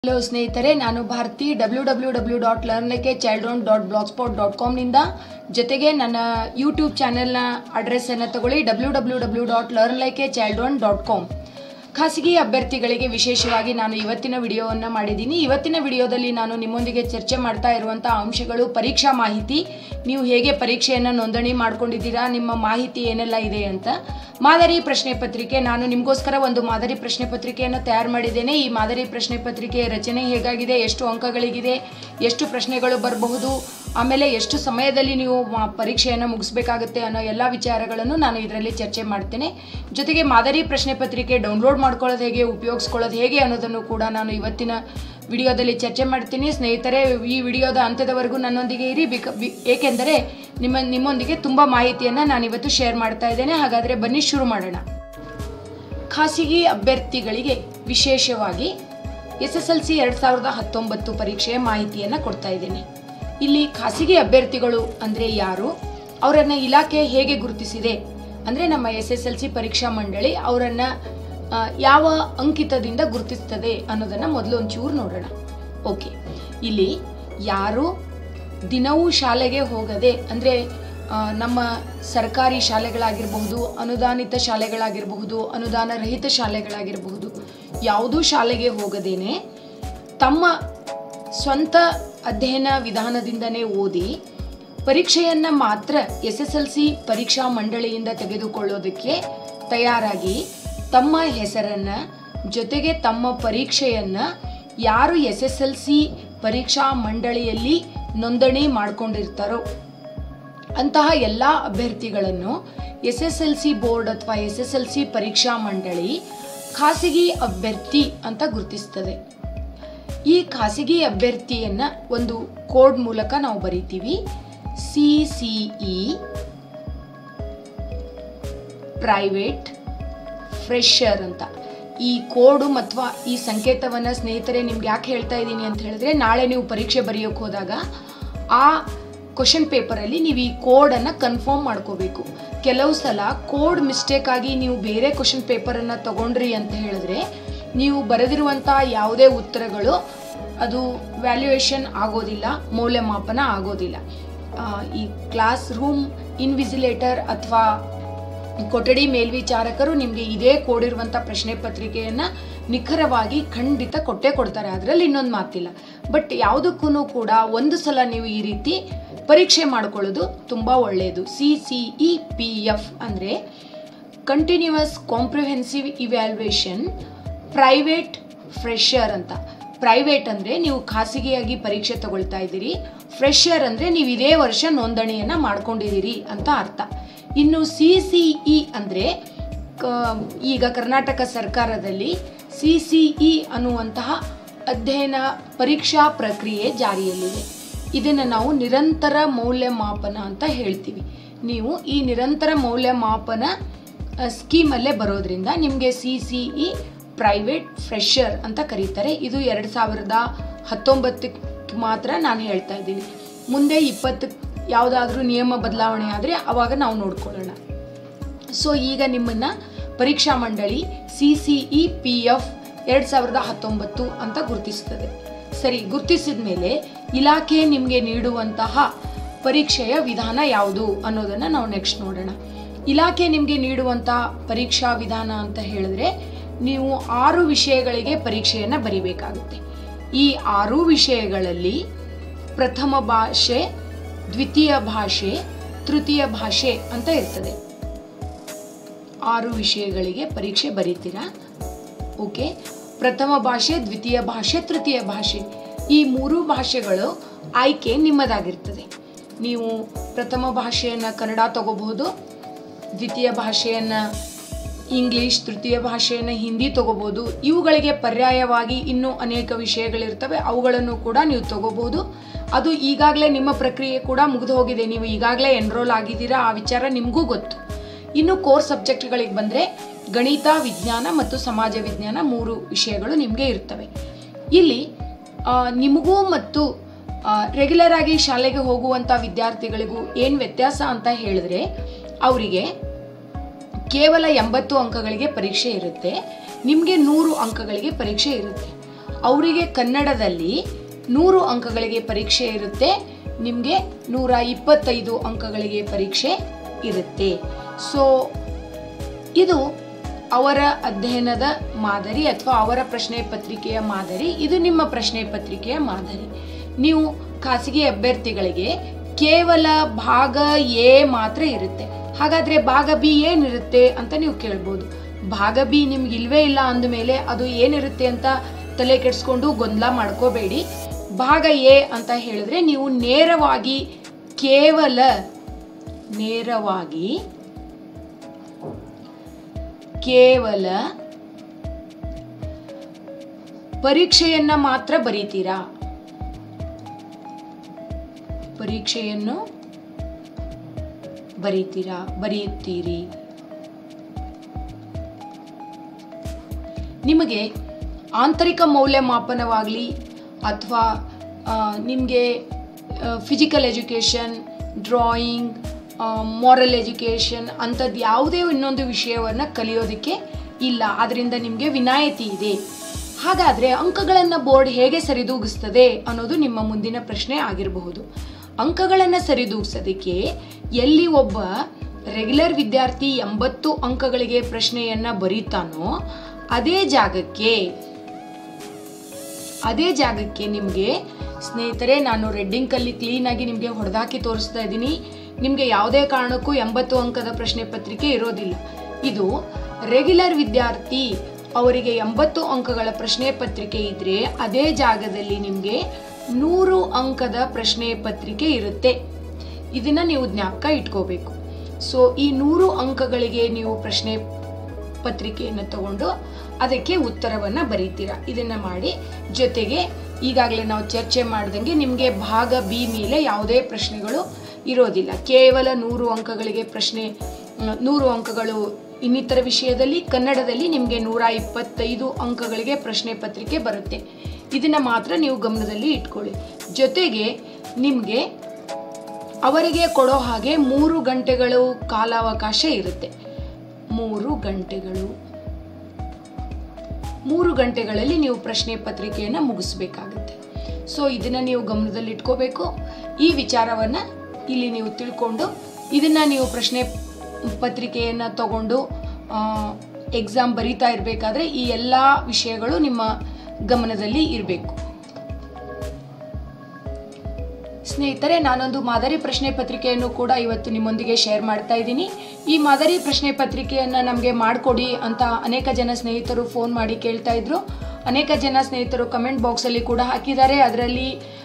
hello ಸ್ನೇಹಿತರೆ ನಾನು Bharathi W W W dot ಲರ್ನಕ್ಕೆ child one dot blog spot dot ಕಾಮ್ನಿಂದ ಜೊತೆಗೆ ನನ್ನ ಯೂಟ್ಯೂಬ್ ಚಾನೆಲ್ನ ಅಡ್ರೆಸ್ಸನ್ನು ತಗೊಳ್ಳಿ W W W dot learn like a child one dot com ಖಾಸಗಿ ಅಭ್ಯರ್ಥಿಗಳಿಗೆ ವಿಶೇಷವಾಗಿ ನಾನು ಇವತ್ತಿನ ವಿಡಿಯೋವನ್ನು ಮಾಡಿದ್ದೀನಿ ಇವತ್ತಿನ ವಿಡಿಯೋದಲ್ಲಿ ನಾನು ನಿಮ್ಮೊಂದಿಗೆ ಚರ್ಚೆ ಮಾಡ್ತಾ ಇರುವಂಥ ಅಂಶಗಳು ಪರೀಕ್ಷಾ ಮಾಹಿತಿ ನೀವು ಹೇಗೆ ಪರೀಕ್ಷೆಯನ್ನು ನೋಂದಣಿ ಮಾಡ್ಕೊಂಡಿದ್ದೀರಾ ನಿಮ್ಮ ಮಾಹಿತಿ ಏನೆಲ್ಲ ಇದೆ ಅಂತ ಮಾದರಿ ಪ್ರಶ್ನೆ ಪತ್ರಿಕೆ ನಾನು ನಿಮಗೋಸ್ಕರ ಒಂದು ಮಾದರಿ ಪ್ರಶ್ನೆ ಪತ್ರಿಕೆಯನ್ನು ತಯಾರು ಮಾಡಿದ್ದೇನೆ ಈ ಮಾದರಿ ಪ್ರಶ್ನೆ ಪತ್ರಿಕೆ ರಚನೆ ಹೇಗಾಗಿದೆ ಎಷ್ಟು ಅಂಕಗಳಿಗಿದೆ ಎಷ್ಟು ಪ್ರಶ್ನೆಗಳು ಬರಬಹುದು ಆಮೇಲೆ ಎಷ್ಟು ಸಮಯದಲ್ಲಿ ನೀವು ಮ- ಪರೀಕ್ಷೆಯನ್ನು ಮುಗಿಸ್ಬೇಕಾಗುತ್ತೆ ಅನ್ನೋ ಎಲ್ಲ ವಿಚಾರಗಳನ್ನು ನಾನು ಇದರಲ್ಲಿ ಚರ್ಚೆ ಮಾಡ್ತೇನೆ ಜೊತೆಗೆ ಮಾದರಿ ಪ್ರಶ್ನೆ ಪತ್ರಿಕೆ ಡೌನ್ಲೋಡ್ ಮಾಡ್ಕೊಳ್ಳೋದು ಹೇಗೆ ಉಪಯೋಗಿಸ್ಕೊಳ್ಳೋದು ಹೇಗೆ ಅನ್ನೋದನ್ನು ಕೂಡ ನಾನು ಇವತ್ತಿನ ವಿಡಿಯೋದಲ್ಲಿ ಚರ್ಚೆ ಮಾಡ್ತೀನಿ ಸ್ನೇಹಿತರೆ ಈ ವಿಡಿಯೋದ ಅಂತ್ಯದವರೆಗೂ ನನ್ನೊಂದಿಗೆ ಇರಿ ಬಿಕ ಬಿ- ಏಕೆಂದರೆ ನಿಮ್ಮ ನಿಮ್ಮೊಂದಿಗೆ ತುಂಬ ಮಾಹಿತಿಯನ್ನು ನಾನು ಇವತ್ತು ಶೇರ್ ಮಾಡ್ತಾ ಇದ್ದೇನೆ ಹಾಗಾದರೆ ಬನ್ನಿ ಶುರು ಮಾಡೋಣ ಖಾಸಗಿ ಅಭ್ಯರ್ಥಿಗಳಿಗೆ ವಿಶೇಷವಾಗಿ ಎಸ್ ಎಸ್ ಎಲ್ ಸಿ ಎರಡು ಸಾವಿರದ ಹತ್ತೊಂಬತ್ತು ಪರೀಕ್ಷೆಯ ಮಾಹಿತಿಯನ್ನು ಕೊಡ್ತಾ ಇದ್ದೇನೆ ಇಲ್ಲಿ ಖಾಸಗಿ ಅಭ್ಯರ್ಥಿಗಳು ಅಂದರೆ ಯಾರು ಅವರನ್ನು ಇಲಾಖೆ ಹೇಗೆ ಗುರುತಿಸಿದೆ ಅಂದರೆ ನಮ್ಮ ಎಸ್ ಎಸ್ ಎಲ್ ಸಿ ಪರೀಕ್ಷಾ ಮಂಡಳಿ ಅವರನ್ನು ಯಾವ ಅಂಕಿತದಿಂದ ಗುರುತಿಸ್ತದೆ ಅನ್ನೋದನ್ನು ಮೊದಲು ಒಂಚೂರು ನೋಡೋಣ ಓಕೆ ಇಲ್ಲಿ ಯಾರು ದಿನವೂ ಶಾಲೆಗೆ ಹೋಗದೆ ಅಂದರೆ ಆ, ನಮ್ಮ ಸರ್ಕಾರಿ ಶಾಲೆಗಳಾಗಿರಬಹುದು ಅನುದಾನಿತ ಶಾಲೆಗಳಾಗಿರಬಹುದು ಅನುದಾನ ರಹಿತ ಶಾಲೆಗಳಾಗಿರಬಹುದು ಯಾವುದೂ ಶಾಲೆಗೆ ಹೋಗದೇನೆ ತಮ್ಮ ಸ್ವಂತ ಅಧ್ಯಯನ ವಿಧಾನದಿಂದನೇ ಓದಿ ಪರೀಕ್ಷೆಯನ್ನು ಮಾತ್ರ ಎಸ್ ಎಸ್ ಎಲ್ ಸಿ ಪರೀಕ್ಷಾ ಮಂಡಳಿಯಿಂದ ತೆಗೆದುಕೊಳ್ಳೋದಕ್ಕೆ ತಯಾರಾಗಿ ತಮ್ಮ ಹೆಸರನ್ನು ಜೊತೆಗೆ ತಮ್ಮ ಪರೀಕ್ಷೆಯನ್ನು ಯಾರು ಎಸ್ ಎಸ್ ಎಲ್ ಸಿ ಪರೀಕ್ಷಾ ಮಂಡಳಿಯಲ್ಲಿ ನೋಂದಣಿ ಮಾಡ್ಕೊಂಡಿರ್ತಾರೋ ಅಂತಹ ಎಲ್ಲ ಅಭ್ಯರ್ಥಿಗಳನ್ನು S S L C board ಅಥವಾ ಎಸ್ ಎಸ್ ಎಲ್ ಸಿ ಪರೀಕ್ಷಾ ಮಂಡಳಿ ಖಾಸಗಿ ಅಭ್ಯರ್ಥಿ ಅಂತ ಗುರುತಿಸ್ತದೆ ಈ ಖಾಸಗಿ ಅಭ್ಯರ್ಥಿಯನ್ನ ಒಂದು ಕೋಡ್ ಮೂಲಕ ನಾವು ಬರಿತೀವಿ C C E private fresher ಅಂತ ಈ ಕೋಡು ಅಥವಾ ಈ ಸಂಕೇತವನ್ನು ಸ್ನೇಹಿತರೆ ನಿಮ್ಗೆ ಯಾಕೆ ಹೇಳ್ತಾ ಇದ್ದೀನಿ ಅಂತ ಹೇಳಿದ್ರೆ ನಾಳೆ ನೀವು ಪರೀಕ್ಷೆ ಬರೆಯೋಕೆ ಹೋದಾಗ ಆ ಕ್ವಶನ್ ಪೇಪರಲ್ಲಿ ನೀವು ಈ ಕೋಡನ್ನು ಕನ್ಫರ್ಮ್ ಮಾಡ್ಕೋಬೇಕು ಕೆಲವು ಸಲ ಕೋಡ್ ಮಿಸ್ಟೇಕ್ ಆಗಿ ನೀವು ಬೇರೆ ಕ್ವಶನ್ ಪೇಪರನ್ನು ತಗೊಂಡ್ರಿ ಅಂತ ಹೇಳಿದ್ರೆ ನೀವು ಬರೆದಿರುವಂಥ ಯಾವುದೇ ಉತ್ತರಗಳು ಅದು ವ್ಯಾಲ್ಯೂಯೇಷನ್ ಆಗೋದಿಲ್ಲ ಮೌಲ್ಯಮಾಪನ ಆಗೋದಿಲ್ಲ ಆ, ಈ ಕ್ಲಾಸ್ ರೂಮ್ ಇನ್ವಿಸಿಲೇಟರ್ ಅಥವಾ ಕೊಠಡಿ ಮೇಲ್ವಿಚಾರಕರು ನಿಮಗೆ ಇದೇ ಕೋಡಿರುವಂಥ ಪ್ರಶ್ನೆ ಪತ್ರಿಕೆಯನ್ನು ನಿಖರವಾಗಿ ಖಂಡಿತ ಕೊಟ್ಟೇ ಕೊಡ್ತಾರೆ ಅದರಲ್ಲಿ ಇನ್ನೊಂದು ಮಾತಿಲ್ಲ ಬಟ್ ಯಾವುದಕ್ಕೂ ಕೂಡ ಒಂದು ಸಲ ನೀವು ಈ ರೀತಿ ಪರೀಕ್ಷೆ ಮಾಡ್ಕೊಳ್ಳೋದು ತುಂಬ ಒಳ್ಳೆಯದು C C E P F ಅಂದರೆ continuous comprehensive evaluation private fresher ಅಂತ ಪ್ರೈವೇಟ್ ಅಂದರೆ ನೀವು ಖಾಸಗಿಯಾಗಿ ಪರೀಕ್ಷೆ ತಗೊಳ್ತಾ ಇದ್ದೀರಿ ಫ್ರೆಶರ್ ಅಂದರೆ ನೀವು ಇದೇ ವರ್ಷ ನೋಂದಣಿಯನ್ನು ಮಾಡ್ಕೊಂಡಿದ್ದೀರಿ ಅಂತ ಅರ್ಥ ಇನ್ನು ಸಿ ಸಿ ಇ ಅಂದರೆ ಈಗ ಕರ್ನಾಟಕ ಸರ್ಕಾರದಲ್ಲಿ ಸಿ ಸಿ ಇ ಅನ್ನುವಂತಹ ಅಧ್ಯಯನ ಪರೀಕ್ಷಾ ಪ್ರಕ್ರಿಯೆ ಜಾರಿಯಲ್ಲಿದೆ ಇದನ್ನು ನಾವು ನಿರಂತರ ಮೌಲ್ಯಮಾಪನ ಅಂತ ಹೇಳ್ತೀವಿ ನೀವು ಈ ನಿರಂತರ ಮೌಲ್ಯಮಾಪನ ಆ, ಸ್ಕೀಮಲ್ಲೇ ಬರೋದ್ರಿಂದ ನಿಮಗೆ C C E private fresher ಅಂತ ಕರೀತಾರೆ ಇದು ಎರಡು ಸಾವಿರದ ಹತ್ತೊಂಬತ್ತಕ್ಕೆ ಮಾತ್ರ ನಾನು ಹೇಳ್ತಾ ಇದ್ದೀನಿ ಮುಂದೆ ಇಪ್ಪತ್ತಕ್ಕೆ ಯಾವುದಾದ್ರೂ ನಿಯಮ ಬದಲಾವಣೆ ಆದರೆ ಆವಾಗ ನಾವು ನೋಡ್ಕೊಳ್ಳೋಣ ಸೊ ಈಗ ನಿಮ್ಮನ್ನು ಪರೀಕ್ಷಾ ಮಂಡಳಿ C C E P F ಎರಡು ಸಾವಿರದ ಹತ್ತೊಂಬತ್ತು ಅಂತ ಗುರುತಿಸ್ತದೆ ಸರಿ ಗುರುತಿಸಿದ ಮೇಲೆ ಇಲಾಖೆ ನಿಮಗೆ ನೀಡುವಂತಹ ಪರೀಕ್ಷೆಯ ವಿಧಾನ ಯಾವುದು ಅನ್ನೋದನ್ನು ನಾವು ನೆಕ್ಸ್ಟ್ ನೋಡೋಣ ಇಲಾಖೆ ನಿಮಗೆ ನೀಡುವಂತಹ ಪರೀಕ್ಷಾ ವಿಧಾನ ಅಂತ ಹೇಳಿದ್ರೆ ನೀವು ಆರು ವಿಷಯಗಳಿಗೆ ಪರೀಕ್ಷೆಯನ್ನು ಬರಿಬೇಕಾಗುತ್ತೆ ಈ ಆರು ವಿಷಯಗಳಲ್ಲಿ ಪ್ರಥಮ ಭಾಷೆ ದ್ವಿತೀಯ ಭಾಷೆ ತೃತೀಯ ಭಾಷೆ ಅಂತ ಇರ್ತದೆ ಆರು ವಿಷಯಗಳಿಗೆ ಪರೀಕ್ಷೆ ಬರೀತೀರಾ ಓಕೆ ಪ್ರಥಮ ಭಾಷೆ ದ್ವಿತೀಯ ಭಾಷೆ ತೃತೀಯ ಭಾಷೆ ಈ ಮೂರು ಭಾಷೆಗಳು ಆಯ್ಕೆ ನಿಮ್ಮದಾಗಿರ್ತದೆ ನೀವು ಪ್ರಥಮ ಭಾಷೆಯನ್ನು ಕನ್ನಡ ತಗೋಬಹುದು ದ್ವಿತೀಯ ಭಾಷೆಯನ್ನು ಇಂಗ್ಲಿಷ್ ತೃತೀಯ ಭಾಷೆಯನ್ನು ಹಿಂದಿ ತಗೋಬಹುದು ಇವುಗಳಿಗೆ ಪರ್ಯಾಯವಾಗಿ ಇನ್ನೂ ಅನೇಕ ವಿಷಯಗಳಿರ್ತವೆ ಅವುಗಳನ್ನು ಕೂಡ ನೀವು ತಗೋಬಹುದು ಅದು ಈಗಾಗಲೇ ನಿಮ್ಮ ಪ್ರಕ್ರಿಯೆ ಕೂಡ ಮುಗಿದು ಹೋಗಿದೆ ನೀವು ಈಗಾಗಲೇ ಎನ್ರೋಲ್ ಆಗಿದ್ದೀರಾ ಆ ವಿಚಾರ ನಿಮಗೂ ಗೊತ್ತು ಇನ್ನು ಕೋರ್ ಸಬ್ಜೆಕ್ಟ್ಗಳಿಗೆ ಬಂದರೆ ಗಣಿತ ವಿಜ್ಞಾನ ಮತ್ತು ಸಮಾಜ ವಿಜ್ಞಾನ ಮೂರು ವಿಷಯಗಳು ನಿಮಗೆ ಇರ್ತವೆ ಇಲ್ಲಿ ಆ, ನಿಮಗೂ ಮತ್ತು ರೆಗ್ಯುಲರ್ ಆಗಿ ಶಾಲೆಗೆ ಹೋಗುವಂಥ ವಿದ್ಯಾರ್ಥಿಗಳಿಗೂ ಏನು ವ್ಯತ್ಯಾಸ ಅಂತ ಹೇಳಿದ್ರೆ ಅವರಿಗೆ ಕೇವಲ ಎಂಬತ್ತು ಅಂಕಗಳಿಗೆ ಪರೀಕ್ಷೆ ಇರುತ್ತೆ ನಿಮಗೆ ನೂರು ಅಂಕಗಳಿಗೆ ಪರೀಕ್ಷೆ ಇರುತ್ತೆ ಅವರಿಗೆ ಕನ್ನಡದಲ್ಲಿ ನೂರು ಅಂಕಗಳಿಗೆ ಪರೀಕ್ಷೆ ಇರುತ್ತೆ ನಿಮಗೆ ನೂರ ಇಪ್ಪತ್ತೈದು ಅಂಕಗಳಿಗೆ ಪರೀಕ್ಷೆ ಇರುತ್ತೆ ಸೊ ಇದು ಅವರ ಅಧ್ಯಯನದ ಮಾದರಿ ಅಥವಾ ಅವರ ಪ್ರಶ್ನೆ ಪತ್ರಿಕೆಯ ಮಾದರಿ ಇದು ನಿಮ್ಮ ಪ್ರಶ್ನೆ ಪತ್ರಿಕೆಯ ಮಾದರಿ ನೀವು ಖಾಸಗಿ ಅಭ್ಯರ್ಥಿಗಳಿಗೆ ಕೇವಲ ಭಾಗ ಎ ಮಾತ್ರ ಇರುತ್ತೆ ಹಾಗಾದ್ರೆ ಭಾಗ ಬಿ ಏನಿರುತ್ತೆ ಅಂತ ನೀವು ಕೇಳ್ಬೋದು ಭಾಗ ಬಿ ನಿಮ್ಗೆ ಇಲ್ವೇ ಇಲ್ಲ ಅಂದಮೇಲೆ ಅದು ಏನಿರುತ್ತೆ ಅಂತ ತಲೆ ಕೆಡಿಸ್ಕೊಂಡು ಗೊಂದಲ ಮಾಡ್ಕೋಬೇಡಿ ಭಾಗ ಎ ಅಂತ ಹೇಳಿದ್ರೆ ನೀವು ನೇರವಾಗಿ ಕೇವಲ ನೇರವಾಗಿ ಕೇವಲ ಪರೀಕ್ಷೆಯನ್ನ ಮಾತ್ರ ಬರೀತೀರಾ ಪರೀಕ್ಷೆಯನ್ನು ಬರೀತೀರಾ ಬರೆಯುತ್ತೀರಿ ನಿಮಗೆ ಆಂತರಿಕ ಮೌಲ್ಯಮಾಪನವಾಗಲಿ ಅಥವಾ ನಿಮಗೆ physical education drawing moral education ಅಂಥದ್ದು ಯಾವುದೇ ಇನ್ನೊಂದು ವಿಷಯವನ್ನು ಕಲಿಯೋದಕ್ಕೆ ಇಲ್ಲ ಅದರಿಂದ ನಿಮಗೆ ವಿನಾಯಿತಿ ಇದೆ ಹಾಗಾದರೆ ಅಂಕಗಳನ್ನು ಬೋರ್ಡ್ ಹೇಗೆ ಸರಿದೂಗಿಸ್ತದೆ ಅನ್ನೋದು ನಿಮ್ಮ ಮುಂದಿನ ಪ್ರಶ್ನೆ ಆಗಿರಬಹುದು ಅಂಕಗಳನ್ನು ಸರಿದೂಗಿಸೋದಕ್ಕೆ ಎಲ್ಲಿ ಒಬ್ಬ ರೆಗ್ಯುಲರ್ ವಿದ್ಯಾರ್ಥಿ ಎಂಬತ್ತು ಅಂಕಗಳಿಗೆ ಪ್ರಶ್ನೆಯನ್ನು ಬರೀತಾನೋ ಅದೇ ಜಾಗಕ್ಕೆ ಅದೇ ಜಾಗಕ್ಕೆ ನಿಮಗೆ ಸ್ನೇಹಿತರೆ ನಾನು ರೆಡ್ಡಿಂಕಲ್ಲಿ ಕ್ಲೀನಾಗಿ ನಿಮಗೆ ಹೊಡೆದಾಕಿ ತೋರಿಸ್ತಾ ಇದ್ದೀನಿ ನಿಮಗೆ ಯಾವುದೇ ಕಾರಣಕ್ಕೂ ಎಂಬತ್ತು ಅಂಕದ ಪ್ರಶ್ನೆ ಪತ್ರಿಕೆ ಇರೋದಿಲ್ಲ ಇದು ರೆಗ್ಯುಲರ್ ವಿದ್ಯಾರ್ಥಿ ಅವರಿಗೆ ಎಂಬತ್ತು ಅಂಕಗಳ ಪ್ರಶ್ನೆ ಪತ್ರಿಕೆ ಇದ್ರೆ ಅದೇ ಜಾಗದಲ್ಲಿ ನಿಮಗೆ ನೂರು ಅಂಕದ ಪ್ರಶ್ನೆ ಪತ್ರಿಕೆ ಇರುತ್ತೆ ಇದನ್ನ ನೀವು ಜ್ಞಾಪಕ ಇಟ್ಕೋಬೇಕು ಸೊ ಈ ನೂರು ಅಂಕಗಳಿಗೆ ನೀವು ಪ್ರಶ್ನೆ ಪತ್ರಿಕೆಯನ್ನು ತಗೊಂಡು ಅದಕ್ಕೆ ಉತ್ತರವನ್ನು ಬರೀತೀರಾ ಇದನ್ನ ಮಾಡಿ ಜೊತೆಗೆ ಈಗಾಗಲೇ ನಾವು ಚರ್ಚೆ ಮಾಡ್ದಂಗೆ ನಿಮಗೆ ಭಾಗ ಬಿ ಮೇಲೆ ಯಾವುದೇ ಪ್ರಶ್ನೆಗಳು ಇರೋದಿಲ್ಲ ಕೇವಲ ನೂರು ಅಂಕಗಳಿಗೆ ಪ್ರಶ್ನೆ ಮ್, ನೂರು ಅಂಕಗಳು ಇನ್ನಿತರ ವಿಷಯದಲ್ಲಿ ಕನ್ನಡದಲ್ಲಿ ನಿಮಗೆ ನೂರ ಇಪ್ಪತ್ತೈದು ಅಂಕಗಳಿಗೆ ಪ್ರಶ್ನೆ ಪತ್ರಿಕೆ ಬರುತ್ತೆ ಇದನ್ನ ಮಾತ್ರ ನೀವು ಗಮನದಲ್ಲಿ ಇಟ್ಕೊಳ್ಳಿ ಜೊತೆಗೆ ನಿಮಗೆ ಅವರಿಗೆ ಕೊಡೋ ಹಾಗೆ ಮೂರು ಗಂಟೆಗಳು ಕಾಲಾವಕಾಶ ಇರುತ್ತೆ ಮೂರು ಗಂಟೆಗಳು ಮೂರು ಗಂಟೆಗಳಲ್ಲಿ ನೀವು ಪ್ರಶ್ನೆ ಪತ್ರಿಕೆಯನ್ನು ಮುಗಿಸ್ಬೇಕಾಗುತ್ತೆ ಸೊ ಇದನ್ನ ನೀವು ಗಮನದಲ್ಲಿ ಇಟ್ಕೋಬೇಕು ಈ ವಿಚಾರವನ್ನ ಇಲ್ಲಿ ನೀವು ತಿಳ್ಕೊಂಡು ಇದನ್ನ ನೀವು ಪ್ರಶ್ನೆ ಪತ್ರಿಕೆಯನ್ನು ತಗೊಂಡು ಎಕ್ಸಾಮ್ ಬರೀತಾ ಇರಬೇಕಾದ್ರೆ ಈ ಎಲ್ಲ ವಿಷಯಗಳು ನಿಮ್ಮ ಗಮನದಲ್ಲಿ ಇರಬೇಕು ಸ್ನೇಹಿತರೆ ನಾನೊಂದು ಮಾದರಿ ಪ್ರಶ್ನೆ ಪತ್ರಿಕೆಯನ್ನು ಕೂಡ ಇವತ್ತು ನಿಮ್ಮೊಂದಿಗೆ ಶೇರ್ ಮಾಡ್ತಾ ಇದ್ದೀನಿ ಈ ಮಾದರಿ ಪ್ರಶ್ನೆ ಪತ್ರಿಕೆಯನ್ನು ನಮಗೆ ಮಾಡಿಕೊಡಿ ಅಂತ ಅನೇಕ ಜನ ಸ್ನೇಹಿತರು ಫೋನ್ ಮಾಡಿ ಕೇಳ್ತಾ ಇದ್ರು ಅನೇಕ ಜನ ಸ್ನೇಹಿತರು ಕಮೆಂಟ್ ಬಾಕ್ಸಲ್ಲಿ ಕೂಡ ಹಾಕಿದ್ದಾರೆ ಅದರಲ್ಲಿ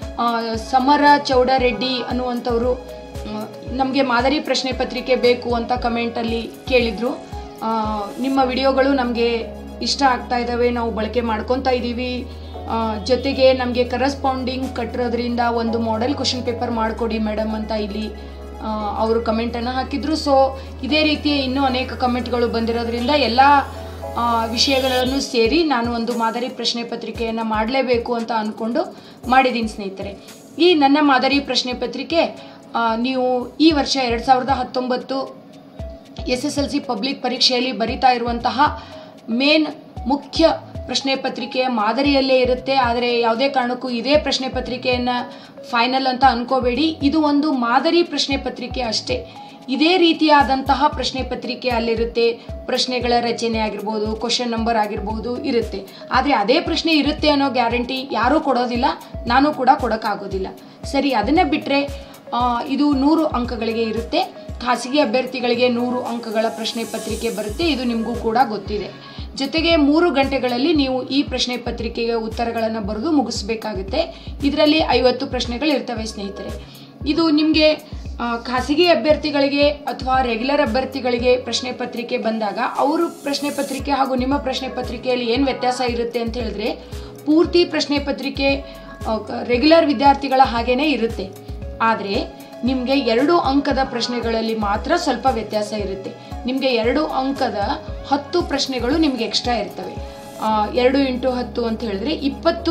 ಸಮರ ಚೌಡರೆಡ್ಡಿ ಅನ್ನುವಂಥವ್ರು ನಮಗೆ ಮಾದರಿ ಪ್ರಶ್ನೆ ಪತ್ರಿಕೆ ಬೇಕು ಅಂತ ಕಮೆಂಟಲ್ಲಿ ಕೇಳಿದ್ರು ಆ, ನಿಮ್ಮ ವಿಡಿಯೋಗಳು ನಮಗೆ ಇಷ್ಟ ಆಗ್ತಾ ಇದ್ದಾವೆ ನಾವು ಬಳಕೆ ಮಾಡ್ಕೊತಾ ಇದ್ದೀವಿ ಆ, ಜೊತೆಗೆ ನಮಗೆ ಕರೆಸ್ಪಾಂಡಿಂಗ್ ಕಟ್ಟಿರೋದ್ರಿಂದ ಒಂದು ಮಾಡೆಲ್ ಕ್ವಶನ್ ಪೇಪರ್ ಮಾಡಿಕೊಡಿ ಮೇಡಮ್ ಅಂತ ಇಲ್ಲಿ ಆ, ಅವರು ಕಮೆಂಟನ್ನು ಹಾಕಿದ್ರು ಸೊ ಇದೇ ರೀತಿಯ ಇನ್ನೂ ಅನೇಕ ಕಮೆಂಟ್ಗಳು ಬಂದಿರೋದ್ರಿಂದ ಎಲ್ಲ ಆ, ವಿಷಯಗಳನ್ನು ಸೇರಿ ನಾನು ಒಂದು ಮಾದರಿ ಪ್ರಶ್ನೆ ಪತ್ರಿಕೆಯನ್ನು ಮಾಡಲೇಬೇಕು ಅಂತ ಅಂದ್ಕೊಂಡು ಮಾಡಿದ್ದೀನಿ ಸ್ನೇಹಿತರೆ ಈ ನನ್ನ ಮಾದರಿ ಪ್ರಶ್ನೆ ಪತ್ರಿಕೆ ಆ, ನೀವು ಈ ವರ್ಷ ಎರಡು ಸಾವಿರದ ಹತ್ತೊಂಬತ್ತು S S L C public ಪರೀಕ್ಷೆಯಲ್ಲಿ ಬರಿತಾ ಇರುವಂತಹ ಮೇನ್ ಮುಖ್ಯ ಪ್ರಶ್ನೆ ಪತ್ರಿಕೆಯ ಮಾದರಿಯಲ್ಲೇ ಇರುತ್ತೆ ಆದರೆ ಯಾವುದೇ ಕಾರಣಕ್ಕೂ ಇದೇ ಪ್ರಶ್ನೆ ಪತ್ರಿಕೆಯನ್ನು ಫೈನಲ್ ಅಂತ ಅನ್ಕೋಬೇಡಿ ಇದು ಒಂದು ಮಾದರಿ ಪ್ರಶ್ನೆ ಪತ್ರಿಕೆ ಅಷ್ಟೇ ಇದೇ ರೀತಿಯಾದಂತಹ ಪ್ರಶ್ನೆ ಪತ್ರಿಕೆ ಅಲ್ಲಿರುತ್ತೆ ಪ್ರಶ್ನೆಗಳ ರಚನೆ ಆಗಿರ್ಬೋದು ಕ್ವಶನ್ ನಂಬರ್ ಆಗಿರ್ಬೋದು ಇರುತ್ತೆ ಆದರೆ ಅದೇ ಪ್ರಶ್ನೆ ಇರುತ್ತೆ ಅನ್ನೋ ಗ್ಯಾರಂಟಿ ಯಾರೂ ಕೊಡೋದಿಲ್ಲ ನಾನು ಕೂಡ ಕೊಡೋಕ್ಕಾಗೋದಿಲ್ಲ ಸರಿ ಅದನ್ನೇ ಬಿಟ್ಟರೆ ಇದು ನೂರು ಅಂಕಗಳಿಗೆ ಇರುತ್ತೆ ಖಾಸಗಿ ಅಭ್ಯರ್ಥಿಗಳಿಗೆ ನೂರು ಅಂಕಗಳ ಪ್ರಶ್ನೆ ಪತ್ರಿಕೆ ಬರುತ್ತೆ ಇದು ನಿಮಗೂ ಕೂಡ ಗೊತ್ತಿದೆ ಜೊತೆಗೆ ಮೂರು ಗಂಟೆಗಳಲ್ಲಿ ನೀವು ಈ ಪ್ರಶ್ನೆ ಪತ್ರಿಕೆಗೆ ಉತ್ತರಗಳನ್ನು ಬರೆದು ಮುಗಿಸ್ಬೇಕಾಗುತ್ತೆ ಇದರಲ್ಲಿ ಐವತ್ತು ಪ್ರಶ್ನೆಗಳು ಇರ್ತವೆ ಸ್ನೇಹಿತರೆ ಇದು ನಿಮಗೆ ಖಾಸಗಿ ಅಭ್ಯರ್ಥಿಗಳಿಗೆ ಅಥವಾ ರೆಗ್ಯುಲರ್ ಅಭ್ಯರ್ಥಿಗಳಿಗೆ ಪ್ರಶ್ನೆ ಪತ್ರಿಕೆ ಬಂದಾಗ ಅವರು ಪ್ರಶ್ನೆ ಪತ್ರಿಕೆ ಹಾಗೂ ನಿಮ್ಮ ಪ್ರಶ್ನೆ ಪತ್ರಿಕೆಯಲ್ಲಿ ಏನು ವ್ಯತ್ಯಾಸ ಇರುತ್ತೆ ಅಂತ ಹೇಳಿದ್ರೆ ಪೂರ್ತಿ ಪ್ರಶ್ನೆ ಪತ್ರಿಕೆ ರೆಗ್ಯುಲರ್ ವಿದ್ಯಾರ್ಥಿಗಳ ಹಾಗೇನೇ ಇರುತ್ತೆ ಆದರೆ ನಿಮಗೆ ಎರಡು ಅಂಕದ ಪ್ರಶ್ನೆಗಳಲ್ಲಿ ಮಾತ್ರ ಸ್ವಲ್ಪ ವ್ಯತ್ಯಾಸ ಇರುತ್ತೆ ನಿಮಗೆ ಎರಡು ಅಂಕದ ಹತ್ತು ಪ್ರಶ್ನೆಗಳು ನಿಮಗೆ ಎಕ್ಸ್ಟ್ರಾ ಇರ್ತವೆ ಆ, ಎರಡು ಇಂಟು ಹತ್ತು ಅಂತ ಹೇಳಿದ್ರೆ ಇಪ್ಪತ್ತು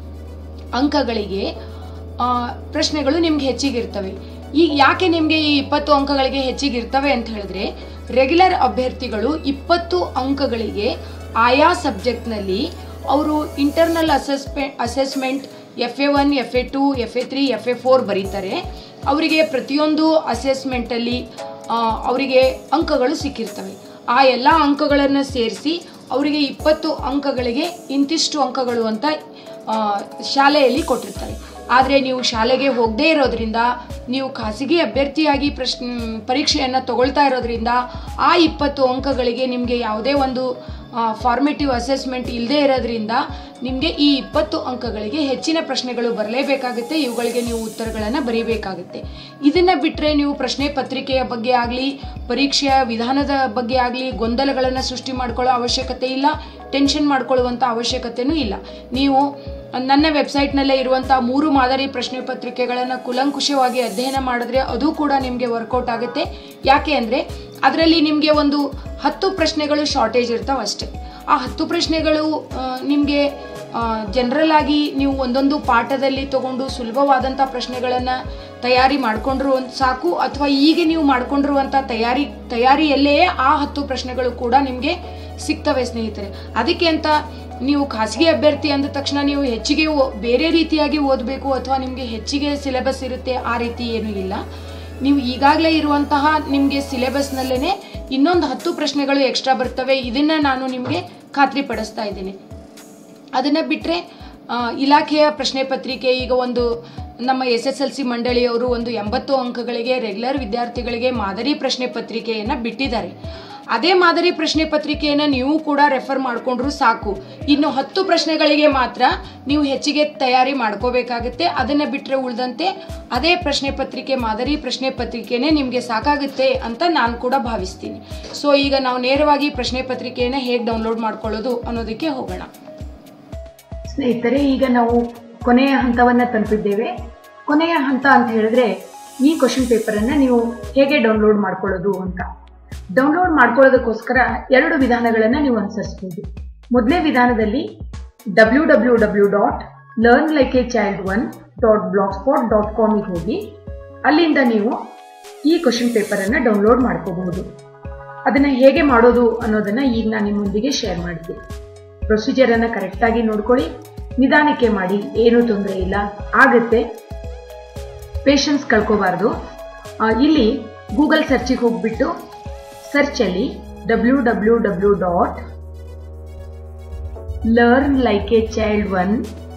ಅಂಕಗಳಿಗೆ ಆ, ಪ್ರಶ್ನೆಗಳು ನಿಮ್ಗೆ ಹೆಚ್ಚಿಗಿರ್ತವೆ ಈಗ ಯಾಕೆ ನಿಮಗೆ ಈ ಇಪ್ಪತ್ತು ಅಂಕಗಳಿಗೆ ಹೆಚ್ಚಿಗಿರ್ತವೆ ಅಂತ ಹೇಳಿದ್ರೆ ರೆಗ್ಯುಲರ್ ಅಭ್ಯರ್ಥಿಗಳು ಇಪ್ಪತ್ತು ಅಂಕಗಳಿಗೆ ಆಯಾ ಸಬ್ಜೆಕ್ಟ್ನಲ್ಲಿ ಅವರು internal assessment assessment F A one F A two F A three F A four ಬರೀತಾರೆ ಅವರಿಗೆ ಪ್ರತಿಯೊಂದು ಅಸೆಸ್ಮೆಂಟಲ್ಲಿ ಅವರಿಗೆ ಅಂಕಗಳು ಸಿಕ್ಕಿರ್ತವೆ ಆ ಎಲ್ಲ ಅಂಕಗಳನ್ನು ಸೇರಿಸಿ ಅವರಿಗೆ ಇಪ್ಪತ್ತು ಅಂಕಗಳಿಗೆ ಇಂತಿಷ್ಟು ಅಂಕಗಳು ಅಂತ ಆ, ಶಾಲೆಯಲ್ಲಿ ಕೊಟ್ಟಿರ್ತಾರೆ ಆದರೆ ನೀವು ಶಾಲೆಗೆ ಹೋಗದೇ ಇರೋದ್ರಿಂದ ನೀವು ಖಾಸಗಿ ಅಭ್ಯರ್ಥಿಯಾಗಿ ಪ್ರಶ್ನೆ ಪರೀಕ್ಷೆಯನ್ನು ತಗೊಳ್ತಾ ಇರೋದ್ರಿಂದ ಆ ಇಪ್ಪತ್ತು ಅಂಕಗಳಿಗೆ ನಿಮಗೆ ಯಾವುದೇ ಒಂದು ಫಾರ್ಮೇಟಿವ್ ಅಸೆಸ್ಮೆಂಟ್ ಇಲ್ಲದೇ ಇರೋದ್ರಿಂದ ನಿಮಗೆ ಈ ಇಪ್ಪತ್ತು ಅಂಕಗಳಿಗೆ ಹೆಚ್ಚಿನ ಪ್ರಶ್ನೆಗಳು ಬರಲೇಬೇಕಾಗುತ್ತೆ ಇವುಗಳಿಗೆ ನೀವು ಉತ್ತರಗಳನ್ನು ಬರೀಬೇಕಾಗುತ್ತೆ ಇದನ್ನು ಬಿಟ್ಟರೆ ನೀವು ಪ್ರಶ್ನೆ ಪತ್ರಿಕೆಯ ಬಗ್ಗೆ ಆಗಲಿ ಪರೀಕ್ಷೆಯ ವಿಧಾನದ ಬಗ್ಗೆ ಆಗಲಿ ಗೊಂದಲಗಳನ್ನು ಸೃಷ್ಟಿ ಮಾಡ್ಕೊಳ್ಳೋ ಅವಶ್ಯಕತೆ ಇಲ್ಲ ಟೆನ್ಷನ್ ಮಾಡ್ಕೊಳ್ಳುವಂಥ ಅವಶ್ಯಕತೆಯೂ ಇಲ್ಲ ನೀವು ನನ್ನ ವೆಬ್ಸೈಟ್ನಲ್ಲೇ ಇರುವಂಥ ಮೂರು ಮಾದರಿ ಪ್ರಶ್ನೆ ಪತ್ರಿಕೆಗಳನ್ನು ಕುಲಂಕುಷವಾಗಿ ಅಧ್ಯಯನ ಮಾಡಿದ್ರೆ ಅದು ಕೂಡ ನಿಮಗೆ ವರ್ಕೌಟ್ ಆಗುತ್ತೆ ಯಾಕೆ ಅಂದರೆ ಅದರಲ್ಲಿ ನಿಮಗೆ ಒಂದು ಹತ್ತು ಪ್ರಶ್ನೆಗಳು ಶಾರ್ಟೇಜ್ ಇರ್ತಾವೆ ಅಷ್ಟೇ ಆ ಹತ್ತು ಪ್ರಶ್ನೆಗಳು ನಿಮಗೆ ಜನರಲ್ ಆಗಿ ನೀವು ಒಂದೊಂದು ಪಾಠದಲ್ಲಿ ತಗೊಂಡು ಸುಲಭವಾದಂಥ ಪ್ರಶ್ನೆಗಳನ್ನು ತಯಾರಿ ಮಾಡಿಕೊಂಡ್ರು ಒಂದು ಸಾಕು ಅಥವಾ ಈಗ ನೀವು ಮಾಡ್ಕೊಂಡಿರುವಂಥ ತಯಾರಿ ತಯಾರಿಯಲ್ಲೇ ಆ ಹತ್ತು ಪ್ರಶ್ನೆಗಳು ಕೂಡ ನಿಮಗೆ ಸಿಗ್ತವೆ ಸ್ನೇಹಿತರೆ ಅದಕ್ಕೆ ಅಂತ ನೀವು ಖಾಸಗಿ ಅಭ್ಯರ್ಥಿ ಅಂದ ತಕ್ಷಣ ನೀವು ಹೆಚ್ಚಿಗೆ ಓ- ಬೇರೆ ರೀತಿಯಾಗಿ ಓದಬೇಕು ಅಥವಾ ನಿಮಗೆ ಹೆಚ್ಚಿಗೆ ಸಿಲೆಬಸ್ ಇರುತ್ತೆ ಆ ರೀತಿ ಏನೂ ಇಲ್ಲ ನೀವು ಈಗಾಗಲೇ ಇರುವಂತಹ ನಿಮಗೆ ಸಿಲೆಬಸ್ನಲ್ಲೇ ಇನ್ನೊಂದು ಹತ್ತು ಪ್ರಶ್ನೆಗಳು ಎಕ್ಸ್ಟ್ರಾ ಬರ್ತವೆ ಇದನ್ನು ನಾನು ನಿಮಗೆ ಖಾತ್ರಿಪಡಿಸ್ತಾ ಇದ್ದೀನಿ ಅದನ್ನು ಬಿಟ್ಟರೆ ಇಲಾಖೆಯ ಪ್ರಶ್ನೆ ಪತ್ರಿಕೆ ಈಗ ಒಂದು ನಮ್ಮ ಎಸ್ ಎಸ್ ಎಲ್ ಸಿ ಮಂಡಳಿಯವರು ಒಂದು ಎಂಬತ್ತು ಅಂಕಗಳಿಗೆ ರೆಗ್ಯುಲರ್ ವಿದ್ಯಾರ್ಥಿಗಳಿಗೆ ಮಾದರಿ ಪ್ರಶ್ನೆ ಪತ್ರಿಕೆಯನ್ನು ಬಿಟ್ಟಿದ್ದಾರೆ ಅದೇ ಮಾದರಿ ಪ್ರಶ್ನೆ ಪತ್ರಿಕೆಯನ್ನು ನೀವು ಕೂಡ ರೆಫರ್ ಮಾಡಿಕೊಂಡ್ರು ಸಾಕು ಇನ್ನು ಹತ್ತು ಪ್ರಶ್ನೆಗಳಿಗೆ ಮಾತ್ರ ನೀವು ಹೆಚ್ಚಿಗೆ ತಯಾರಿ ಮಾಡ್ಕೋಬೇಕಾಗುತ್ತೆ ಅದನ್ನು ಬಿಟ್ಟರೆ ಉಳಿದಂತೆ ಅದೇ ಪ್ರಶ್ನೆ ಪತ್ರಿಕೆ ಮಾದರಿ ಪ್ರಶ್ನೆ ಪತ್ರಿಕೆನೇ ನಿಮಗೆ ಸಾಕಾಗುತ್ತೆ ಅಂತ ನಾನು ಕೂಡ ಭಾವಿಸ್ತೀನಿ ಸೊ ಈಗ ನಾವು ನೇರವಾಗಿ ಪ್ರಶ್ನೆ ಪತ್ರಿಕೆಯನ್ನು ಹೇಗೆ ಡೌನ್ಲೋಡ್ ಮಾಡ್ಕೊಳ್ಳೋದು ಅನ್ನೋದಕ್ಕೆ ಹೋಗೋಣ ಸ್ನೇಹಿತರೆ ಈಗ ನಾವು ಕೊನೆಯ ಹಂತವನ್ನು ತಲುಪಿದ್ದೇವೆ ಕೊನೆಯ ಹಂತ ಅಂತ ಹೇಳಿದ್ರೆ ಈ ಕ್ವಶನ್ ಪೇಪರನ್ನು ನೀವು ಹೇಗೆ ಡೌನ್ಲೋಡ್ ಮಾಡ್ಕೊಳ್ಳೋದು ಅಂತ ಡೌನ್ಲೋಡ್ ಮಾಡ್ಕೊಳ್ಳೋದಕ್ಕೋಸ್ಕರ ಎರಡು ವಿಧಾನಗಳನ್ನು ನೀವು ಅನುಸರಿಸ್ಬೋದು ಮೊದಲೇ ವಿಧಾನದಲ್ಲಿ W W W dot learn like a child one dot blog spot dot ಕಾಮಿಗೆ ಹೋಗಿ ಅಲ್ಲಿಂದ ನೀವು ಈ ಕ್ವಶನ್ ಪೇಪರನ್ನು ಡೌನ್ಲೋಡ್ ಮಾಡ್ಕೋಬಹುದು ಅದನ್ನು ಹೇಗೆ ಮಾಡೋದು ಅನ್ನೋದನ್ನು ಈಗ ನಾನು ನಿಮ್ಮೊಂದಿಗೆ ಶೇರ್ ಮಾಡ್ತೀನಿ ಪ್ರೊಸೀಜರನ್ನು ಕರೆಕ್ಟಾಗಿ ನೋಡ್ಕೊಳ್ಳಿ ನಿಧಾನಕ್ಕೆ ಮಾಡಿ ಏನೂ ತೊಂದರೆ ಇಲ್ಲ ಆಗತ್ತೆ ಪೇಷನ್ಸ್ ಕಳ್ಕೋಬಾರ್ದು ಆ, ಇಲ್ಲಿ ಗೂಗಲ್ ಸರ್ಚಿಗೆ ಹೋಗ್ಬಿಟ್ಟು ಸರ್ಚಲ್ಲಿ W W W dot learn like a child one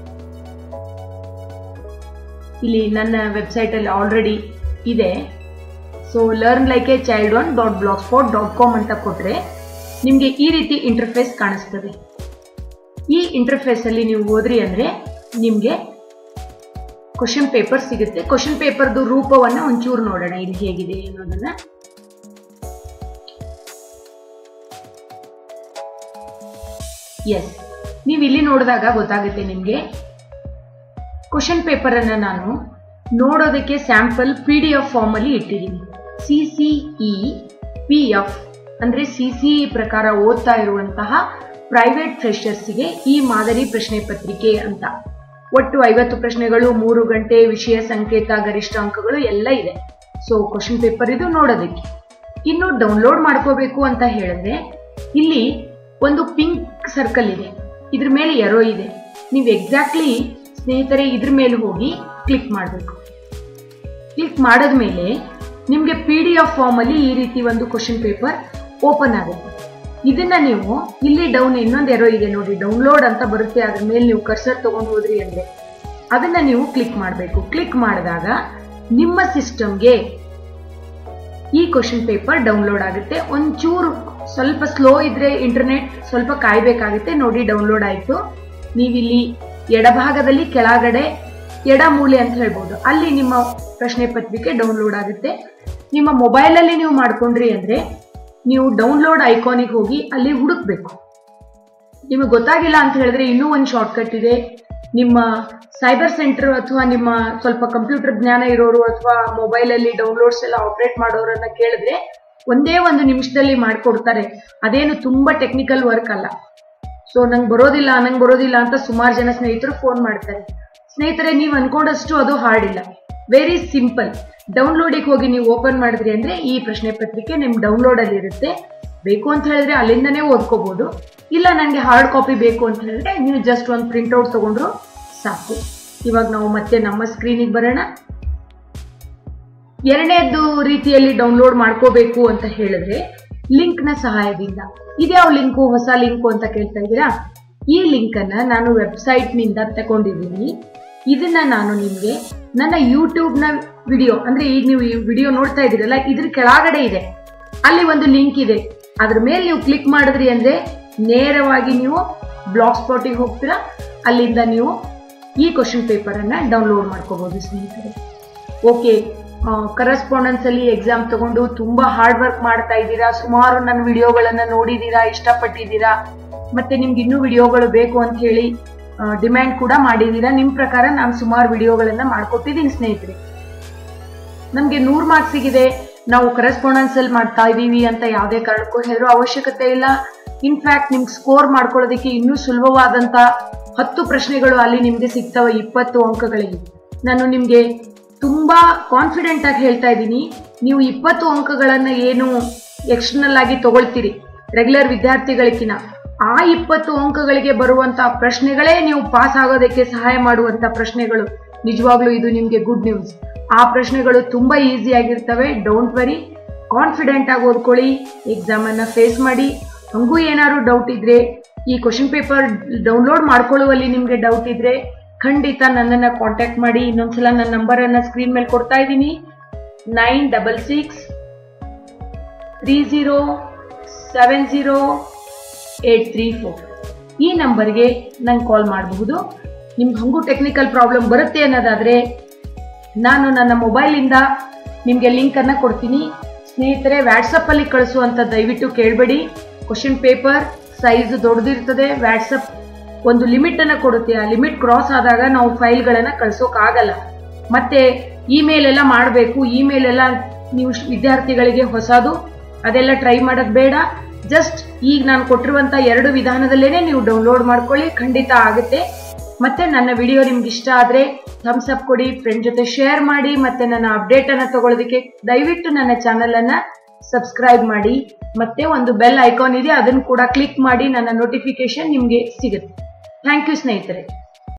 ಇಲ್ಲಿ ನನ್ನ ವೆಬ್ಸೈಟಲ್ಲಿ ಆಲ್ರೆಡಿ ಇದೆ so learn like a child one dot blog spot dot com ಅಂತ ಕೊಟ್ಟರೆ ನಿಮಗೆ ಈ ರೀತಿ ಇಂಟರ್ಫೇಸ್ ಕಾಣಿಸ್ತದೆ ಈ ಇಂಟರ್ಫೇಸ್ ಅಲ್ಲಿ ನೀವು ಹೋದ್ರಿ ಅಂದ್ರೆ ನಿಮಗೆ ಕ್ವಶನ್ ಪೇಪರ್ ಸಿಗುತ್ತೆ ಕ್ವಶನ್ ಪೇಪರ್ದು ರೂಪವನ್ನ ಒಂಚೂರು ನೋಡೋಣ ಇಲ್ಲಿ ಹೇಗಿದೆ ಅನ್ನೋದನ್ನ ಎಸ್ ನೀವು ಇಲ್ಲಿ ನೋಡಿದಾಗ ಗೊತ್ತಾಗುತ್ತೆ ನಿಮಗೆ ಕ್ವಶನ್ ಪೇಪರ್ ಅನ್ನ ನಾನು ನೋಡೋದಕ್ಕೆ sample P D F form ಅಲ್ಲಿ ಇಟ್ಟಿದ್ದೀನಿ C C E P F ಅಂದ್ರೆ ಸಿ ಸಿ ಪ್ರಕಾರ ಓದ್ತಾ ಇರುವಂತಹ ಪ್ರೈವೇಟ್ ಫ್ರೆಶರ್ಸ್ಗೆ ಈ ಮಾದರಿ ಪ್ರಶ್ನೆ ಪತ್ರಿಕೆ ಅಂತ ಒಟ್ಟು ಐವತ್ತು ಪ್ರಶ್ನೆಗಳು ಮೂರು ಗಂಟೆ ವಿಷಯ ಸಂಕೇತ ಗರಿಷ್ಠ ಅಂಕಗಳು ಎಲ್ಲ ಇದೆ ಸೊ ಕ್ವಶನ್ ಪೇಪರ್ ಇದು ನೋಡೋದಕ್ಕೆ ಇನ್ನು ಡೌನ್ಲೋಡ್ ಮಾಡ್ಕೋಬೇಕು ಅಂತ ಹೇಳಿದ್ರೆ ಇಲ್ಲಿ ಒಂದು ಪಿಂಕ್ ಸರ್ಕಲ್ ಇದೆ ಇದ್ರ ಮೇಲೆ ಎರೋ ಇದೆ ನೀವು ಎಕ್ಸಾಕ್ಟ್ಲಿ ಸ್ನೇಹಿತರೆ ಇದ್ರ ಮೇಲೆ ಹೋಗಿ ಕ್ಲಿಕ್ ಮಾಡಬೇಕು ಕ್ಲಿಕ್ ಮಾಡಿದ್ಮೇಲೆ ನಿಮಗೆ ಪಿ ಡಿ ಎಫ್ ಫಾರ್ಮ್ ಅಲ್ಲಿ ಈ ರೀತಿ ಒಂದು ಕ್ವಶನ್ ಪೇಪರ್ ಓಪನ್ ಆಗುತ್ತೆ ಇದನ್ನ ನೀವು ಇಲ್ಲಿ ಡೌನ್ ಇನ್ನೊಂದು ಎರೋ ಇದೆ ನೋಡಿ ಡೌನ್ಲೋಡ್ ಅಂತ ಬರುತ್ತೆ ಅದ್ರ ಮೇಲೆ ನೀವು ಕರ್ಸರ್ ತಗೊಂಡು ಹೋದ್ರಿ ಅಂದ್ರೆ ಅದನ್ನ ನೀವು ಕ್ಲಿಕ್ ಮಾಡಬೇಕು ಕ್ಲಿಕ್ ಮಾಡಿದಾಗ ನಿಮ್ಮ ಸಿಸ್ಟಮ್ಗೆ ಈ ಕ್ವಶನ್ ಪೇಪರ್ ಡೌನ್ಲೋಡ್ ಆಗುತ್ತೆ ಒಂಚೂರು ಸ್ವಲ್ಪ ಸ್ಲೋ ಇದ್ರೆ ಇಂಟರ್ನೆಟ್ ಸ್ವಲ್ಪ ಕಾಯ್ಬೇಕಾಗುತ್ತೆ ನೋಡಿ ಡೌನ್ಲೋಡ್ ಆಯ್ತು ನೀವಿಲ್ಲಿ ಎಡಭಾಗದಲ್ಲಿ ಕೆಳಗಡೆ ಎಡ ಮೂಲೆ ಅಂತ ಹೇಳ್ಬೋದು ಅಲ್ಲಿ ನಿಮ್ಮ ಪ್ರಶ್ನೆ ಪತ್ರಿಕೆ ಡೌನ್ಲೋಡ್ ಆಗುತ್ತೆ ನಿಮ್ಮ ಮೊಬೈಲಲ್ಲಿ ನೀವು ಮಾಡ್ಕೊಂಡ್ರಿ ಅಂದ್ರೆ ನೀವು ಡೌನ್ಲೋಡ್ ಐಕಾನಿಗೆ ಹೋಗಿ ಅಲ್ಲಿ ಹುಡುಕ್ಬೇಕು ನಿಮಗೆ ಗೊತ್ತಾಗಿಲ್ಲ ಅಂತ ಹೇಳಿದ್ರೆ ಇನ್ನೂ ಒಂದು ಶಾರ್ಟ್ಕಟ್ ಇದೆ ನಿಮ್ಮ ಸೈಬರ್ ಸೆಂಟರ್ ಅಥವಾ ನಿಮ್ಮ ಸ್ವಲ್ಪ ಕಂಪ್ಯೂಟರ್ ಜ್ಞಾನ ಇರೋರು ಅಥವಾ ಮೊಬೈಲಲ್ಲಿ ಡೌನ್ಲೋಡ್ಸ್ ಎಲ್ಲ ಆಪರೇಟ್ ಮಾಡೋರನ್ನ ಕೇಳಿದ್ರೆ ಒಂದೇ ಒಂದು ನಿಮಿಷದಲ್ಲಿ ಮಾಡಿಕೊಡ್ತಾರೆ ಅದೇನು ತುಂಬಾ ಟೆಕ್ನಿಕಲ್ ವರ್ಕ್ ಅಲ್ಲ ಸೊ ನಂಗೆ ಬರೋದಿಲ್ಲ ನಂಗೆ ಬರೋದಿಲ್ಲ ಅಂತ ಸುಮಾರು ಜನ ಸ್ನೇಹಿತರು ಫೋನ್ ಮಾಡ್ತಾರೆ ಸ್ನೇಹಿತರೆ ನೀವು ಅನ್ಕೊಂಡಷ್ಟು ಅದು ಹಾರ್ಡ್ ಇಲ್ಲ ವೆರಿ ಸಿಂಪಲ್ ಡೌನ್ಲೋಡಿಗೆ ಹೋಗಿ ನೀವು ಓಪನ್ ಮಾಡಿದ್ರಿ ಅಂದ್ರೆ ಈ ಪ್ರಶ್ನೆ ಪತ್ರಿಕೆ ನಿಮ್ ಡೌನ್ಲೋಡ್ ಅಲ್ಲಿ ಇರುತ್ತೆ ಬೇಕು ಅಂತ ಹೇಳಿದ್ರೆ ಅಲ್ಲಿಂದನೇ ಓದ್ಕೋಬಹುದು ಇಲ್ಲ ನನಗೆ ಹಾರ್ಡ್ ಕಾಪಿ ಬೇಕು ಅಂತ ಹೇಳಿದ್ರೆ ನೀವು ಜಸ್ಟ್ ಒಂದು ಪ್ರಿಂಟ್ಔಟ್ ತಗೊಂಡ್ರು ಸಾಕು ಇವಾಗ ನಾವು ಮತ್ತೆ ನಮ್ಮ ಸ್ಕ್ರೀನಿಗೆ ಬರೋಣ ಎರಡನೇದು ರೀತಿಯಲ್ಲಿ ಡೌನ್ಲೋಡ್ ಮಾಡ್ಕೋಬೇಕು ಅಂತ ಹೇಳಿದ್ರೆ ಲಿಂಕ್ನ ಸಹಾಯದಿಂದ ಇದ್ಯಾವ ಲಿಂಕು ಹೊಸ ಲಿಂಕು ಅಂತ ಕೇಳ್ತಾ ಇದ್ದೀರಾ ಈ ಲಿಂಕ್ ಅನ್ನ ನಾನು ವೆಬ್ಸೈಟ್ ನಿಂದ ತಗೊಂಡಿದ್ದೀನಿ ಇದನ್ನ ನಾನು ನಿಮ್ಗೆ ನನ್ನ ಯೂಟ್ಯೂಬ್ ನ ವಿಡಿಯೋ ಅಂದ್ರೆ ಈಗ ನೀವು ಈ ವಿಡಿಯೋ ನೋಡ್ತಾ ಇದ್ದೀರಲ್ಲ ಇದ್ರ ಕೆಳಗಡೆ ಇದೆ ಅಲ್ಲಿ ಒಂದು ಲಿಂಕ್ ಇದೆ ಅದ್ರ ಮೇಲೆ ನೀವು ಕ್ಲಿಕ್ ಮಾಡಿದ್ರಿ ಅಂದ್ರೆ ನೇರವಾಗಿ ನೀವು ಬ್ಲಾಗ್ ಸ್ಪಾಟಿಗೆ ಹೋಗ್ತೀರಾ ಅಲ್ಲಿಂದ ನೀವು ಈ ಕ್ವಶನ್ ಪೇಪರ್ ಅನ್ನ ಡೌನ್ಲೋಡ್ ಮಾಡ್ಕೋಬಹುದು ಸ್ನೇಹಿತರೆ ಓಕೆ ಕರೆಸ್ಪಾಂಡೆನ್ಸ್ ಅಲ್ಲಿ ಎಕ್ಸಾಮ್ ತಗೊಂಡು ತುಂಬಾ ಹಾರ್ಡ್ ವರ್ಕ್ ಮಾಡ್ತಾ ಇದ್ದೀರಾ ಸುಮಾರು ನನ್ನ ವಿಡಿಯೋಗಳನ್ನ ನೋಡಿದೀರಾ ಇಷ್ಟಪಟ್ಟಿದ್ದೀರಾ ಮತ್ತೆ ನಿಮ್ಗೆ ಇನ್ನೂ ವಿಡಿಯೋಗಳು ಬೇಕು ಅಂತ ಹೇಳಿ ಡಿಮ್ಯಾಂಡ್ ಕೂಡ ಮಾಡಿದೀರಾ ನಿಮ್ ಪ್ರಕಾರ ನಾನು ಸುಮಾರು ವಿಡಿಯೋಗಳನ್ನ ಮಾಡ್ಕೊಟ್ಟಿದ್ದೀನಿ ಸ್ನೇಹಿತರೆ ನಮ್ಗೆ ನೂರ್ ಮಾರ್ಕ್ಸಿಗಿದೆ ನಾವು ಕರೆಸ್ಪಾಂಡೆನ್ಸ್ ಅಲ್ಲಿ ಮಾಡ್ತಾ ಇದೀವಿ ಅಂತ ಯಾವುದೇ ಕಾರಣಕ್ಕೂ ಹೆದರೋ ಅವಶ್ಯಕತೆ ಇಲ್ಲ ಇನ್ಫ್ಯಾಕ್ಟ್ ನಿಮ್ಗೆ ಸ್ಕೋರ್ ಮಾಡ್ಕೊಳ್ಳೋದಕ್ಕೆ ಇನ್ನೂ ಸುಲಭವಾದಂತ ಹತ್ತು ಪ್ರಶ್ನೆಗಳು ಅಲ್ಲಿ ನಿಮ್ಗೆ ಸಿಗ್ತವೆ ಇಪ್ಪತ್ತು ಅಂಕಗಳಿಗೆ ನಾನು ನಿಮ್ಗೆ ತುಂಬಾ ಕಾನ್ಫಿಡೆಂಟ್ ಆಗಿ ಹೇಳ್ತಾ ಇದ್ದೀನಿ ನೀವು ಇಪ್ಪತ್ತು ಅಂಕಗಳನ್ನ ಏನು ಎಕ್ಸ್ಟರ್ನಲ್ ಆಗಿ ತಗೊಳ್ತೀರಿ ರೆಗ್ಯುಲರ್ ವಿದ್ಯಾರ್ಥಿಗಳಿಗಿನ ಆ ಇಪ್ಪತ್ತು ಅಂಕಗಳಿಗೆ ಬರುವಂತ ಪ್ರಶ್ನೆಗಳೇ ನೀವು ಪಾಸ್ ಆಗೋದಕ್ಕೆ ಸಹಾಯ ಮಾಡುವಂತ ಪ್ರಶ್ನೆಗಳು ನಿಜವಾಗ್ಲೂ ಇದು ನಿಮ್ಗೆ ಗುಡ್ ನ್ಯೂಸ್ ಆ ಪ್ರಶ್ನೆಗಳು ತುಂಬಾ ಈಸಿ ಆಗಿರ್ತವೆ ಡೋಂಟ್ ವರಿ ಕಾನ್ಫಿಡೆಂಟ್ ಆಗಿ ಓದ್ಕೊಳ್ಳಿ ಎಕ್ಸಾಮ್ ಅನ್ನ ಫೇಸ್ ಮಾಡಿ ಹಂಗೂ ಏನಾದ್ರು ಡೌಟ್ ಇದ್ರೆ ಈ ಕ್ವಶನ್ ಪೇಪರ್ ಡೌನ್ಲೋಡ್ ಮಾಡ್ಕೊಳ್ಳುವಲ್ಲಿ ನಿಮ್ಗೆ ಡೌಟ್ ಇದ್ರೆ ಖಂಡಿತ ನನ್ನನ್ನ ಕಾಂಟ್ಯಾಕ್ಟ್ ಮಾಡಿ ಇನ್ನೊಂದ್ಸಲ ನನ್ನ ನಂಬರ್ ಅನ್ನ ಸ್ಕ್ರೀನ್ ಮೇಲೆ ಕೊಡ್ತಾ ಇದ್ದೀನಿ nine double six three zero seven zero eight three four ಈ ನಂಬರ್ಗೆ ನಂಗೆ ಕಾಲ್ ಮಾಡಬಹುದು ನಿಮ್ಗೆ ಹಂಗೂ ಟೆಕ್ನಿಕಲ್ ಪ್ರಾಬ್ಲಮ್ ಬರುತ್ತೆ ಅನ್ನೋದಾದ್ರೆ ನಾನು ನನ್ನ ಮೊಬೈಲಿಂದ ನಿಮಗೆ ಲಿಂಕನ್ನು ಕೊಡ್ತೀನಿ ಸ್ನೇಹಿತರೆ ವ್ಯಾಟ್ಸಪ್ಪಲ್ಲಿ ಕಳಿಸು ಅಂತ ದಯವಿಟ್ಟು ಕೇಳಬೇಡಿ ಕ್ವಶನ್ ಪೇಪರ್ ಸೈಜ್ ದೊಡ್ಡದಿರ್ತದೆ ವ್ಯಾಟ್ಸಪ್ ಒಂದು ಲಿಮಿಟ್ ಅನ್ನ ಕೊಡುತ್ತೆ ಆ ಲಿಮಿಟ್ ಕ್ರಾಸ್ ಆದಾಗ ನಾವು ಫೈಲ್ಗಳನ್ನ ಕಳ್ಸೋಕ್ಕಾಗಲ್ಲ ಮತ್ತೆ ಇಮೇಲ್ ಎಲ್ಲ ಮಾಡಬೇಕು ಇಮೇಲ್ ಎಲ್ಲ ನೀವು ವಿದ್ಯಾರ್ಥಿಗಳಿಗೆ ಹೊಸದು ಅದೆಲ್ಲ ಟ್ರೈ ಮಾಡೋದು ಬೇಡ ಜಸ್ಟ್ ಈಗ ನಾನು ಕೊಟ್ಟಿರುವಂತ ಎರಡು ವಿಧಾನದಲ್ಲೇನೆ ನೀವು ಡೌನ್ಲೋಡ್ ಮಾಡ್ಕೊಳ್ಳಿ ಖಂಡಿತ ಆಗುತ್ತೆ ಮತ್ತೆ ನನ್ನ ವಿಡಿಯೋ ನಿಮ್ಗೆ ಇಷ್ಟ ಆದ್ರೆ ಥಮ್ಸ್ ಅಪ್ ಕೊಡಿ ಫ್ರೆಂಡ್ ಜೊತೆ ಶೇರ್ ಮಾಡಿ ಮತ್ತೆ ನನ್ನ ಅಪ್ಡೇಟ್ ಅನ್ನ ತಗೊಳ್ಳೋದಕ್ಕೆ ದಯವಿಟ್ಟು ನನ್ನ ಚಾನೆಲ್ ಅನ್ನ ಸಬ್ಸ್ಕ್ರೈಬ್ ಮಾಡಿ ಮತ್ತೆ ಒಂದು ಬೆಲ್ ಐಕಾನ್ ಇದೆ ಅದನ್ನು ಕೂಡ ಕ್ಲಿಕ್ ಮಾಡಿ ನನ್ನ ನೋಟಿಫಿಕೇಶನ್ ನಿಮ್ಗೆ ಸಿಗುತ್ತೆ ಥ್ಯಾಂಕ್ ಯು ಸ್ನೇಹಿತರೆ